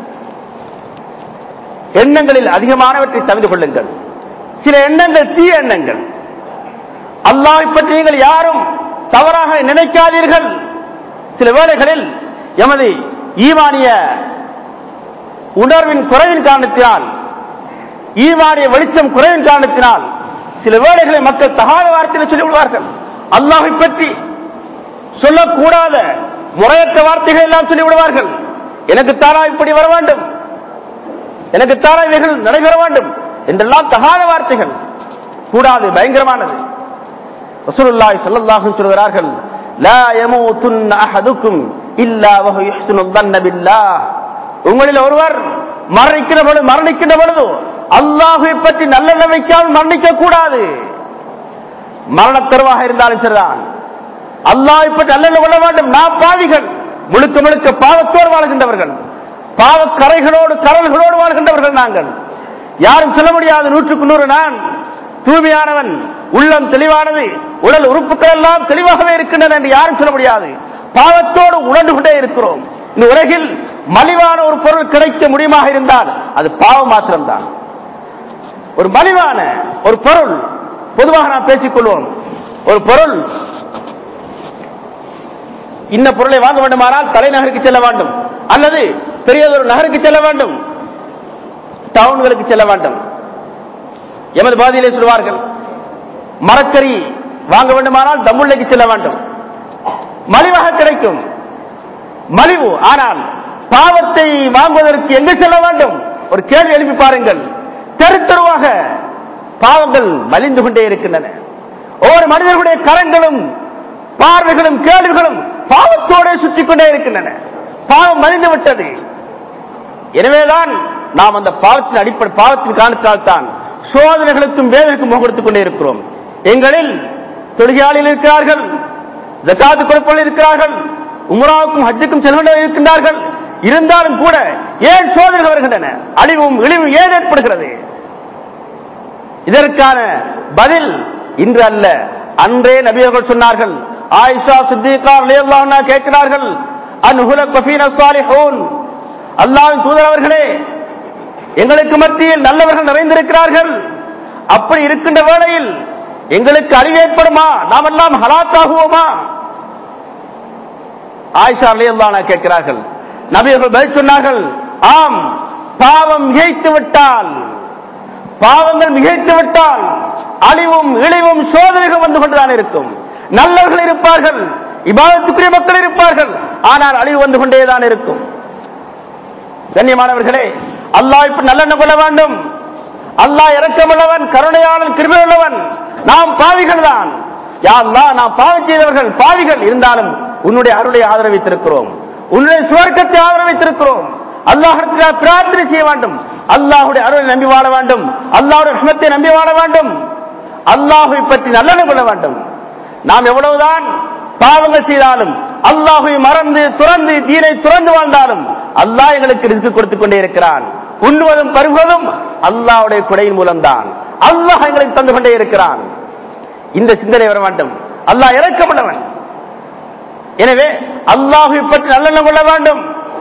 A: எண்ணங்களில் அதிகமானவற்றை தவிர்த்து கொள்ளுங்கள் சில எண்ணங்கள் தீய எண்ணங்கள் அல்லாஹை பற்றி நீங்கள் யாரும் தவறாக நினைக்காதீர்கள் சில வேளைகளில் எமது ஈமானிய உணர்வின் குறைவின் காரணத்தினால் ஈமானிய வெளிச்சம் குறைவின் காரணத்தினால் சில வேளைகளை மக்கள் தகாத வார்த்தையில் சொல்லி விடுவார்கள் அல்லாஹை பற்றி சொல்லக்கூடாத முறையற்ற வார்த்தைகள் எல்லாம் சொல்லி விடுவார்கள் எனக்கு தாரா இப்படி வர வேண்டும் எனக்கு தாரா இவைகள் நடைபெற வேண்டும் என்றெல்லாம் தகாத வார்த்தைகள் கூடாது பயங்கரமானது ரசூலுல்லாஹி ஸல்லல்லாஹு அலைஹி சொல்கிறார்கள் லா யமூதுன் அஹதுக்கும் இல்லா வஹு யுஹ்சினு ظن பில்லாஹ் உங்களில் ஒருவர் மரணிக்கிற பொழுது மரணிக்கின்ற பொழுது அல்லாஹை பற்றி நல்லெண்ணம் வைக்காமல் மரணிக்க கூடாது மரண தருவாக இருந்தாலும் சரிதான் அல்லாஹை பற்றி நல்லெண்ணம் கொள்ள வேண்டும் நாம் பாவிகள் முழுக்க முழுக்க பாவத்தோடு வாழ்கின்றவர்கள் பாவக்கரைகளோடு கரல்களோடு வாழ்கின்றவர்கள் நாங்கள் யாரும் சொல்ல முடியாது நூற்றுக்கு நூறு நான் தூய்மையானவன் உள்ளம் தெளிவானது உடல் உறுப்புகள் எல்லாம் தெளிவாகவே இருக்கின்றன என்று யாரும் சொல்ல முடியாது பாவத்தோடு உணர்ந்து கொண்டே இருக்கிறோம் இந்த உலகில் மலிவான ஒரு பொருள் கிடைக்க முடியுமாக இருந்தால் அது பாவம் மாத்திரம்தான் ஒரு மலிவான ஒரு பொருள் பொதுவாக நாம் பேசிக் கொள்வோம் ஒரு பொருள் இந்த பொருளை வாங்க வேண்டுமானால் தலைநகருக்கு செல்ல வேண்டும் அல்லது பெரியதொரு நகருக்கு செல்ல வேண்டும் டவுன்களுக்கு செல்ல வேண்டும் எமது பாதியிலே சொல்வார்கள் மரக்கறி வாங்க வேண்டுமானால் தம்புள்ளைக்கு செல்ல வேண்டும் மலிவாக கிடைக்கும் மலிவு ஆனால் பாவத்தை வாங்குவதற்கு எங்கு செல்ல வேண்டும் ஒரு கேள்வி எழுப்பி பாருங்கள் தெரு தெருவாக பாவங்கள் மலிந்து கொண்டே இருக்கின்றன ஒவ்வொரு மனிதர்களுடைய கரங்களும் பார்வைகளும் கேள்விகளும் பாவத்தோடு சுற்றிக் கொண்டே இருக்கின்றன பாவம் மலிந்து விட்டது எனவேதான் நாம் அந்த பாவத்தின் அடிப்படை பாவத்தின் காரணத்தால் தான் சோதனைகளுக்கும் வேதனைக்கும் முகம் கொடுத்துக் கொண்டே இருக்கிறோம் எங்களில் தொழுகையாளில் இருக்கிறார்கள் ஜக்காத்து கொடுப்பவர்கள் இருக்கிறார்கள் உமராவுக்கும் ஹஜ்ஜுக்கும் செல்வர்கள் இருக்கின்றார்கள் இருந்தாலும் கூட ஏன் சோதனைகள் வருகின்றன அழிவும் இழிவும் ஏன் ஏற்படுகிறது இதற்கான பதில் இன்று அல்ல அன்றே நபியர்கள் சொன்னார்கள் ஆயிஷா சித்திகா ரலியல்லாஹு கேட்கிறார்கள் அன்ஹுலக ஃபீனா ஸாலிஹூன் அல்லாஹ்வின் தூதர் அவர்களே எங்களுக்கு மத்தியில் நல்லவர்கள் நிறைந்திருக்கிறார்கள் அப்படி இருக்கின்ற வேளையில் எங்களுக்கு அழிவு ஏற்படுமா நாம் எல்லாம் ஹலாத்தாகுவோமா ஆயிஷா அலியல்லான கேட்கிறார்கள் நபியர்கள் பதில் சொன்னார்கள் ஆம் பாவம் மிகைத்து விட்டால் பாவங்கள் மிகைத்து விட்டால் அழிவும் இழிவும் சோதனைகள் வந்து கொண்டுதான் இருக்கும் நல்லவர்கள் இருப்பார்கள் இபாதத்துக்குரிய மக்கள் இருப்பார்கள் ஆனால் அழிவு வந்து கொண்டேதான் இருக்கும் கண்ணியமானவர்களே அல்லாஹ் இப்ப நல்லெண்ணம் கொள்ள வேண்டும் அல்லாஹ் இறக்கமுள்ளவன் கருணையாளன் கிருமையுள்ளவன் நாம் பாவிகள் தான் யா அல்லாஹ் நாம் பாவம் செய்தவர்கள் பாவிகள் இருந்தாலும் உன்னுடைய அருளை ஆதரவித்திருக்கிறோம் உன்னுடைய சுவர்க்கத்தை ஆதரவித்திருக்கிறோம் அல்லாஹிடத்தில் பிரார்த்தனை செய்ய வேண்டும் அல்லாஹுடைய அருளை நம்பி வாழ வேண்டும் அல்லாஹுடைய ரஹ்மத்தை நம்பி வாழ வேண்டும் அல்லாஹை பற்றி நல்லெண்ணம் கொள்ள வேண்டும் நாம் எவ்வளவுதான் பாவங்கள் செய்தாலும் அல்லாஹை மறந்து துறந்து தீனை துறந்து வாழ்ந்தாலும் அல்லாஹ் எங்களுக்கு ரிஸ்க் கொடுத்துக் கொண்டே இருக்கிறான் உண்ணுவதும் பருகுவதும் அல்லாஹ்வுடைய குடையின் மூலம்தான் அல்லாஹ் எங்களுக்கு தந்து கொண்டே இருக்கிறான் இந்த சிந்தனை வர வேண்டும் அல்லாஹ் இறக்கப்படவன் எனவே அல்லாஹை பற்றி நல்லெண்ணம் கொள்ள வேண்டும்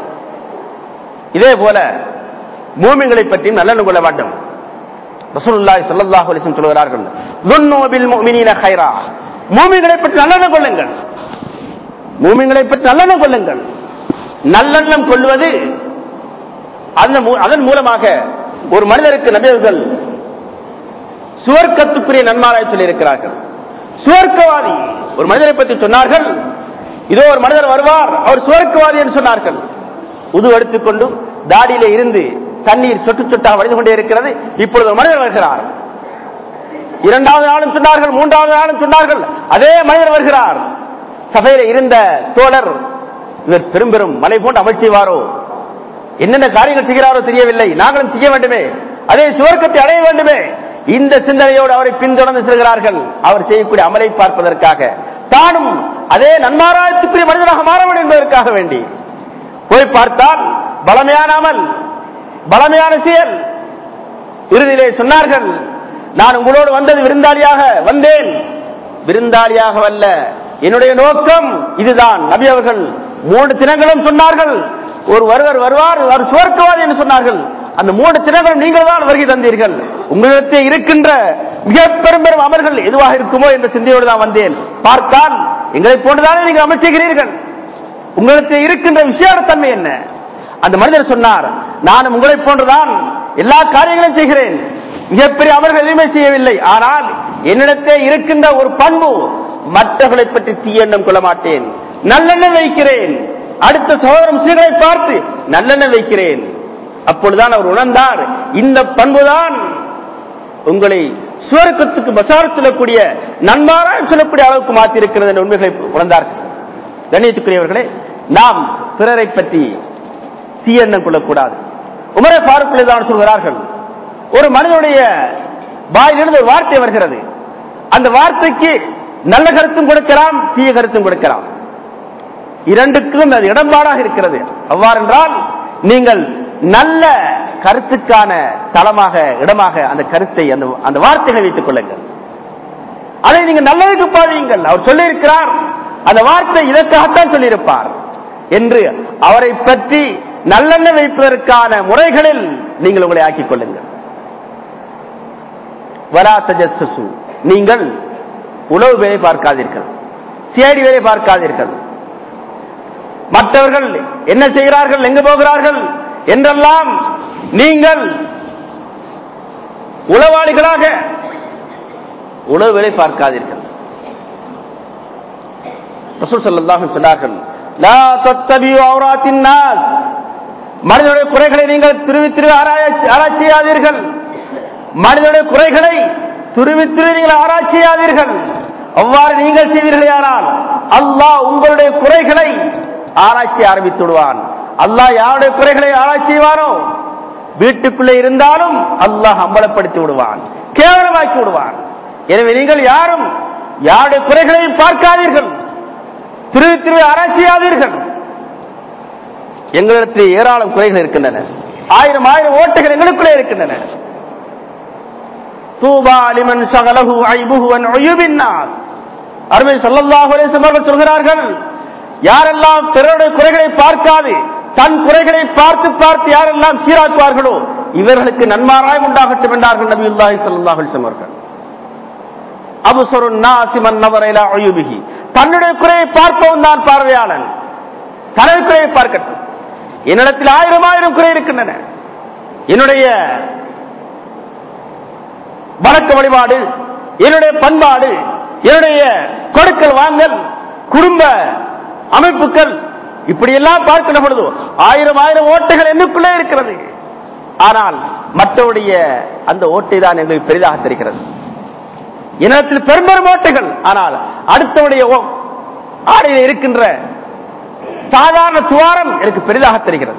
A: இதே போல மூமிங்களை பற்றியும் நல்லெண்ணம் கொள்ள வேண்டும் ரசூலுல்லாஹி ஸல்லல்லாஹு அலைஹி வஸல்லம் சொல்கிறார்கள் துன்னு பில் முஃமினீன கைரா மூமின்களை பற்றி நல்லெண்ணம் கொள்ளுங்கள் மூமின்களை பற்றி நல்லெண்ணம் கொள்ளுங்கள் நல்லெண்ணம் கொள்வது அந்த மூ- அதன் மூலமாக ஒரு மனிதருக்கு நபியர்கள் சுவர்க்கத்துக்குரிய நன்மாராய் சொல்லியிருக்கிறார்கள் சுவர்க்கவாதி ஒரு மனிதரை பற்றி சொன்னார்கள் இதோ ஒரு மனிதர் வருவார் அவர் சுவர்க்கவாதி என்று சொன்னார்கள் உது எடுத்துக்கொண்டு தாடியிலே இருந்து தண்ணீர் சொட்டு சொட்டாக வடிந்து கொண்டே இருக்கிறது இப்பொழுது ஒரு மனிதர் வருகிறார் இரண்டாவது நாளும் சொன்னார்கள் மூன்றாவது நாளும் சொன்னார்கள் அதே மனிதர் வருகிறார் சபையில இருந்த தோழர் இவர் பெரும் பெரும் மலை போன்று அமல் செய்வாரோ என்னென்ன காரியங்கள் செய்கிறாரோ தெரியவில்லை நாங்களும் செய்ய வேண்டுமே அதே சுவர்க்கத்தை அடைய வேண்டுமே இந்த சிந்தனையோடு அவரை பின்தொடர்ந்து செல்கிறார்கள் அவர் செய்யக்கூடிய அமலை பார்ப்பதற்காக தானும் அதே நன்மாராயத்துக்குரிய மனிதனாக மாற வேண்டும் என்பதற்காக வேண்டி போய் பார்த்தால் பலமையான அமல் பலமையான செயல் இறுதியிலே சொன்னார்கள் நான் உங்களோடு வந்தது விருந்தாளியாக வந்தேன் விருந்தாளியாக வல்ல என்னுடைய நோக்கம் இதுதான் நபி அவர்கள் மூன்று தினங்களும் சொன்னார்கள் ஒரு வருவர் வருவார் அவர் சுவர்க்கவாதி என்று சொன்னார்கள் அந்த மூன்று தினங்களும் நீங்கள் தான் வருகை தந்தீர்கள் உங்களிடத்தில் இருக்கின்ற மிக பெரும் பெரும் அமல்கள் எதுவாக இருக்குமோ என்ற சிந்தையோடு தான் வந்தேன் பார்த்தால் எங்களை போன்றுதானே நீங்கள் அமைச்சுகிறீர்கள் உங்களுக்கு இருக்கின்ற விசேடத்தன்மை என்ன அந்த மனிதர் சொன்னார் நான் உங்களை போன்றுதான் எல்லா காரியங்களும் செய்கிறேன் மிகப்பெரிய அமர்கள் எதுவுமே செய்யவில்லை ஆனால் என்னிடத்தே இருக்கின்ற ஒரு பண்பு மற்றவர்களை பற்றி தீயெண்ணம் கொள்ள மாட்டேன் நல்லெண்ணம் வைக்கிறேன் அடுத்த சகோதர முஸ்லிம்களை பார்த்து நல்லெண்ணம் வைக்கிறேன் அப்பொழுதுதான் அவர் உணர்ந்தார் இந்த பண்புதான் உங்களை சுவர்க்கத்துக்கு பசார் சொல்லக்கூடிய நன்மாராக சொல்லக்கூடிய அளவுக்கு மாற்றி இருக்கிறது என்ற உண்மைகளை உணர்ந்தார்கள் கண்ணியத்துக்குரியவர்களே நாம் பிறரை பற்றி தீயெண்ணம் கொள்ளக்கூடாது உமரை ஃபாரூக் தான் சொல்கிறார்கள் ஒரு மனிதனுடைய வாயிலிருந்து ஒரு வார்த்தை வருகிறது அந்த வார்த்தைக்கு நல்ல கருத்தும் கொடுக்கலாம் தீய கருத்தும் கொடுக்கலாம் இரண்டுக்கும் அது இடம்பாடாக இருக்கிறது அவ்வாறென்றால் நீங்கள் நல்ல கருத்துக்கான தளமாக இடமாக அந்த கருத்தை அந்த அந்த வார்த்தைகளை வைத்துக் கொள்ளுங்கள் அதை நீங்க நல்லதுக்கு பாவீங்கள் அவர் சொல்லியிருக்கிறார் அந்த வார்த்தை இதற்காகத்தான் சொல்லியிருப்பார் என்று அவரை பற்றி நல்லெண்ணெய் வைப்பதற்கான முறைகளில் நீங்கள் உங்களை ஆக்கிக் கொள்ளுங்கள் வலா தஜஸ்ஸு நீங்கள் உளவு வேலை பார்க்காதீர்கள் சேடி வேலை பார்க்காதீர்கள் மற்றவர்கள் என்ன செய்கிறார்கள் எங்கு போகிறார்கள் என்றெல்லாம் நீங்கள் உளவாளிகளாக உளவு வேலை பார்க்காதீர்கள் ரசூல் ஸல்லல்லாஹு அலைஹி சொன்னார்கள் லா தத்தபியு அவ்ராத்தின் நாஸ் மனிதனுடைய குறைகளை நீங்கள் திருவி திருவி ஆராய்ச்சி ஆராய்ச்சி செய்யாதீர்கள் மனிதனுடைய குறைகளை துருவி துருவி நீங்கள் ஆராய்ச்சி செய்யாதீர்கள் அவ்வாறு நீங்கள் செய்வீர்களேயானால் அல்லாஹ் உங்களுடைய குறைகளை ஆராய்ச்சி ஆரம்பித்து விடுவான் அல்லாஹ் யாருடைய குறைகளை ஆராய்ச்சி செய்வாரோ வீட்டுக்குள்ளே இருந்தாலும் அல்லாஹ் அம்பலப்படுத்தி விடுவான் கேவலமாக்கி விடுவான் எனவே நீங்கள் யாரும் யாருடைய குறைகளையும் பார்க்காதீர்கள் திருவி திருவி ஆராய்ச்சி செய்யாதீர்கள் எங்களிடத்தில் ஏராளம் குறைகள் இருக்கின்றன ஆயிரம் ஆயிரம் ஓட்டைகள் எங்களுக்குள்ளே இருக்கின்றன தூபா லிமன் சகலஹு ஐபுஹு அன் உயுபின் நாஸ் அருமை ஸல்லல்லாஹு அலைஹி வஸல்லம் அவர்கள் சொல்கிறார்கள் யாரெல்லாம் பிறருடைய குறைகளை பார்க்காது தன் குறைகளை பார்த்து பார்த்து யாரெல்லாம் சீராக்குவார்களோ இவர்களுக்கு நன்மாராயம் உண்டாகட்டும் என்றார்கள் நபியுல்லாஹி ஸல்லல்லாஹு அலைஹி வஸல்லம் அவர்கள் அபுசரு நாசி மன் நவர இலா உயுபிஹி தன்னுடைய குறையை பார்ப்பவன் தான் பார்வையாளன் தனது குறையை பார்க்கட்டும் என்னிடத்தில் ஆயிரம் ஆயிரம் குறை இருக்கின்றன என்னுடைய வழக்க வழிபாடு என்னுடைய பண்பாடு என்னுடைய கொடுக்கல் வாங்கல் குடும்ப அமைப்புகள் இப்படியெல்லாம் பார்க்கிற பொழுது ஆயிரம் ஆயிரம் ஓட்டைகள் என்னுக்குள்ளே இருக்கிறது ஆனால் மற்றவருடைய அந்த ஓட்டை தான் எங்களுக்கு பெரிதாக தெரிகிறது இனத்தில் பெரும்பெரும் ஓட்டைகள் ஆனால் அடுத்தவருடைய ஓ- ஆடையில் இருக்கின்ற சாதாரண துவாரம் எனக்கு பெரிதாக தெரிகிறது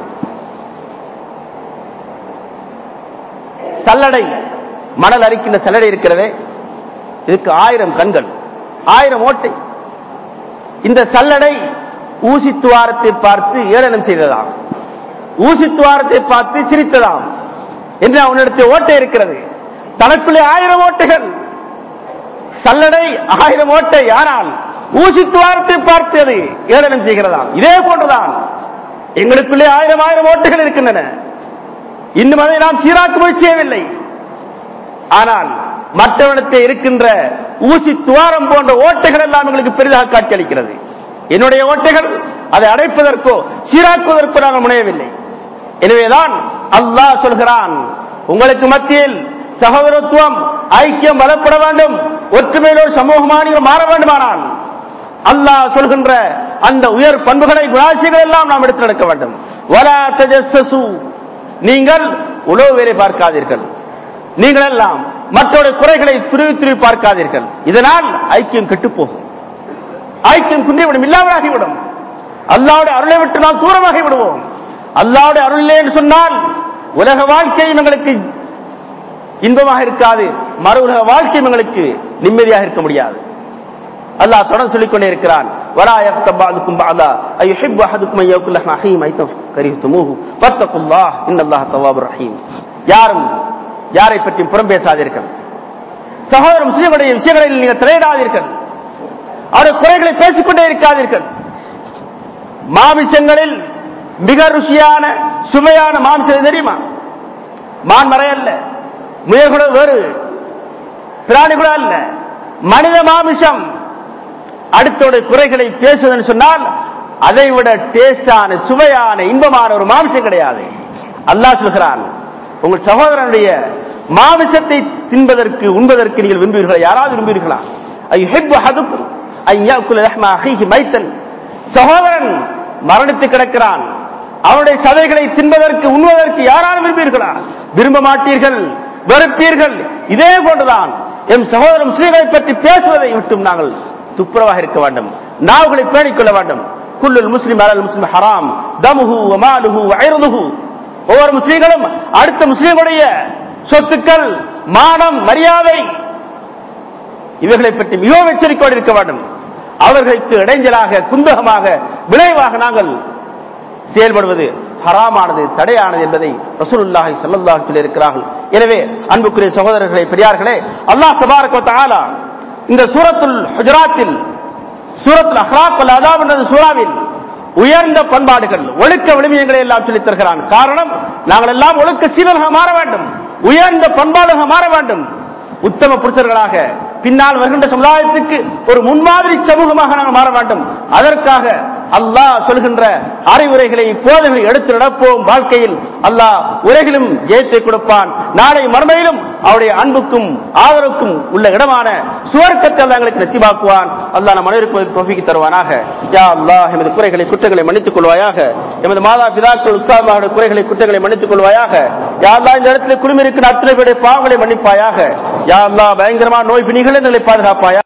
A: சல்லடை மணல் அரிக்கின்ற சல்லடை இருக்கிறதே இதுக்கு ஆயிரம் கண்கள் ஆயிரம் ஓட்டை இந்த சல்லடை ஊசி துவாரத்தை பார்த்து ஏளனம் செய்ததாம் ஊசி துவாரத்தை பார்த்து சிரித்ததாம் என்று அவனிடத்தில் ஓட்டை இருக்கிறது தனக்குள்ளே ஆயிரம் ஓட்டைகள் சல்லடை ஆயிரம் ஓட்டை ஆனால் ஊசி துவாரத்தை பார்த்து அது ஏளனம் செய்கிறதாம் இதே போன்றுதான் எங்களுக்குள்ளே ஆயிரம் ஆயிரம் ஓட்டைகள் இருக்கின்றன இன்னும் அதை நாம் சீராக்க முயற்சி செய்யவில்லை ஆனால் மற்றவனத்தில் இருக்கின்ற ஊசி துவாரம் போன்ற ஓட்டைகள் எல்லாம் எங்களுக்கு பெரிதாக காட்சியளிக்கிறது என்னுடைய ஓட்டைகள் அதை அடைப்பதற்கோ சீராக்குவதற்கோ நாங்கள் முனையவில்லை எனவேதான் அல்லாஹ் சொல்கிறான் உங்களுக்கு மத்தியில் சகோதரத்துவம் ஐக்கியம் பலப்பட வேண்டும் ஒற்றுமையிலோ சமூகமாக நீங்கள் மாற வேண்டுமானால் அல்லாஹ் சொல்கின்ற அந்த உயர் பண்புகளை குணாட்சிகள் எல்லாம் நாம் எடுத்து நடக்க வேண்டும் வலா தஜஸ்ஸசு. நீங்கள் உழவு வேலை பார்க்காதீர்கள் நீங்கள் எல்லாம் மற்றொரு குறைகளை துருவி துருவி பார்க்காதீர்கள் இதனால் ஐக்கியம் கெட்டுப்போகும் ஐக்கியம் குன்றிவிடும் இல்லாமலாகிவிடும் அல்லாவுடைய அருளை விட்டு நாம் தூரமாகி விடுவோம் அல்லாவுடைய அருள் இல்லை என்று சொன்னால் உலக வாழ்க்கையும் எங்களுக்கு இன்பமாக இருக்காது மறு உலக வாழ்க்கையும் எங்களுக்கு நிம்மதியாக இருக்க முடியாது அல்லாஹ் தொடர்ந்து சொல்லிக் கொண்டே இருக்கிறான் வரா யக்தபாதுக்கும் பாதா ஐயுஹிப்பு அஹதுக்கும் ஐயக்குல் அஹீம் ஐத்தம் கரிஹ்துமூஹு ஃபத்தகுல்லாஹ் இன்னல்லாஹ் தவ்வாபுர் ரஹீம் யாரும் யாரை பற்றியும் புறம் பேசாதீர்கள் சகோதர முஸ்லிம்களுடைய விஷயங்களில் நீங்கள் தலையிடாதீர்கள் அவருடைய குறைகளை பேசிக்கொண்டே இருக்காதீர்கள் மாமிசங்களில் மிக ருசியான சுவையான மாமிசம் எது தெரியுமா மான்மறை அல்ல முயல் கூட வேறு பிராணி கூட அல்ல மனித மாமிசம் அடுத்தோட குறைகளை பேசுவதுன்னு சொன்னால் அதை விட டேஸ்டான சுவையான இன்பமான ஒரு மாமிசம் கிடையாது அல்லாஹ் சொல்கிறான் உங்கள் சகோதரனுடைய மாமிசத்தை தின்பதற்கு உண்பதற்கு நீங்கள் விரும்புவீர்களா யாராவது விரும்புவீர்களா ஐயுஹிப்பு அஹதுக்கும் ஐயாக்குல் லஹ்ம அஹீஹி மைத்தன் சகோதரன் மரணித்து கிடக்கிறான் அவனுடைய சதைகளை தின்பதற்கு உண்பதற்கு யாராலும் விரும்புவீர்களா விரும்ப மாட்டீர்கள் வெறுப்பீர்கள் இதே போன்றுதான் எம் சகோதர முஸ்லீம்களை பற்றி பேசுவதை விட்டும் நாங்கள் துப்புரவாக இருக்க வேண்டும் நாவுகளை பேணிக் கொள்ள வேண்டும் குல்லுல் முஸ்லிம் அலல் முஸ்லிம் ஹராம் தமுஹு வமாலுஹு வயருதுஹு ஒவ்வொரு முஸ்லீம்களும் அடுத்த முஸ்லீம்களுடைய சொத்துக்கள் மானம் மரியாதை இவர்களை பற்றி மிகவும் எச்சரிக்கையோடு இருக்க வேண்டும் அவர்களுக்கு இடைஞ்சலாக குந்தகமாக விளைவாக நாங்கள் செயல்படுவது ஹராமானது தடையானது என்பதை ரசூலுல்லாஹி ஸல்லல்லாஹு அலைஹி இருக்கிறார்கள் எனவே அன்புக்குரிய சகோதரர்களே பெரியார்களே அல்லாஹ் தபாரக வ தஆலா இந்த சூரத்துல் ஹுஜராத்தில் சூரத்துல் அஹ்லாக் வல் அதாப் என்ற சூறாவில் உயர்ந்த பண்பாடுகள் ஒழுக்க விழுமியங்களை எல்லாம் சொல்லித் தருகிறான் காரணம் நாங்கள் எல்லாம் ஒழுக்க சீரனாக மாற வேண்டும் உயர்ந்த பண்பாடுக மாற வேண்டும் உத்தம புருஷர்களாக பின்னால் வருகின்ற சமுதாயத்துக்கு ஒரு முன்மாதிரி சமூகமாக நாங்கள் மாற வேண்டும் அதற்காக அல்லாஹ் சொல்கின்ற அறிவுரைகளை போதைகளை எடுத்து நடப்போம் வாழ்க்கையில் அல்லாஹ் உலகிலும் ஜெயத்தை கொடுப்பான் நாளை மறுமையிலும் அவருடைய அன்புக்கும் ஆதரவுக்கும் உள்ள இடமான சுவர்க்கத்தை அல்லாஹ் எங்களுக்கு நசிபாக்குவான் அல்லாஹ் நம் அனைவருக்கும் தொகுக்கி தருவானாக யா அல்லாஹ் எமது குறைகளை குற்றங்களை மன்னித்துக் கொள்வாயாக எமது மாதா பிதாக்கள் உற்சாகமாக குறைகளை குற்றங்களை மன்னித்துக் கொள்வாயாக யா அல்லாஹ் இந்த இடத்துல குழுமி இருக்கிற அத்தனை பேருடைய பாவங்களை மன்னிப்பாயாக யா அல்லாஹ் பயங்கரமான நோய் பிணிகளை பாதுகாப்பாயா